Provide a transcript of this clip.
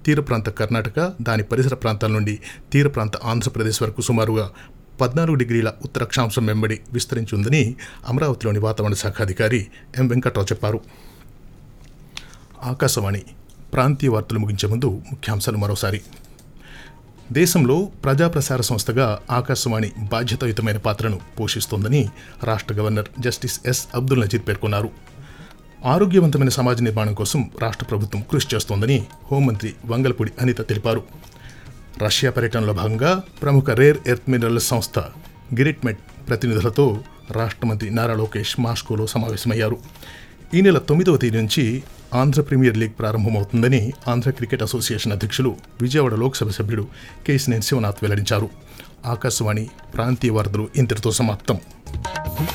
తీర ప్రాంత కర్ణాటక దాని పరిసర ప్రాంతాల నుండి తీర ప్రాంత ఆంధ్రప్రదేశ్ వరకు సుమారుగా పద్నాలుగు డిగ్రీల ఉత్తరాక్షాంశం వెంబడి విస్తరించి ఉందని అమరావతిలోని వాతావరణ శాఖ అధికారి ఎం వెంకట్రావు చెప్పారు ఆకాశవాణి ప్రాంతీయ వార్తలు ముగించే ముందు ముఖ్యాంశాలు మరోసారి దేశంలో ప్రజాప్రసార సంస్థగా ఆకాశవాణి బాధ్యతాయుతమైన పాత్రను పోషిస్తోందని రాష్ట్ర governor justice S Abdul Nazeer పేర్కొన్నారు ఆరోగ్యవంతమైన సమాజ నిర్మాణం కోసం రాష్ట్ర ప్రభుత్వం కృషి చేస్తోందని హోంమంత్రి వంగలపూడి అనిత తెలిపారు రష్యా పర్యటనలో భాగంగా ప్రముఖ రేర్ ఎర్త్ మినరల్ సంస్థ గిరిట్మెట్ ప్రతినిధులతో రాష్ట్ర మంత్రి నారా లోకేష్ మాస్కోలో సమావేశమయ్యారు ఈ నెల తొమ్మిదవ తేదీ నుంచి ఆంధ్ర ప్రీమియర్ లీగ్ ప్రారంభమవుతుందని ఆంధ్ర క్రికెట్ అసోసియేషన్ అధ్యక్షులు విజయవాడ లోక్సభ సభ్యుడు కేసినేని శివనాథ్ వెల్లడించారు ఆకాశవాణి ప్రాంతీయ వార్తలు ఇంతటితో సమాప్తం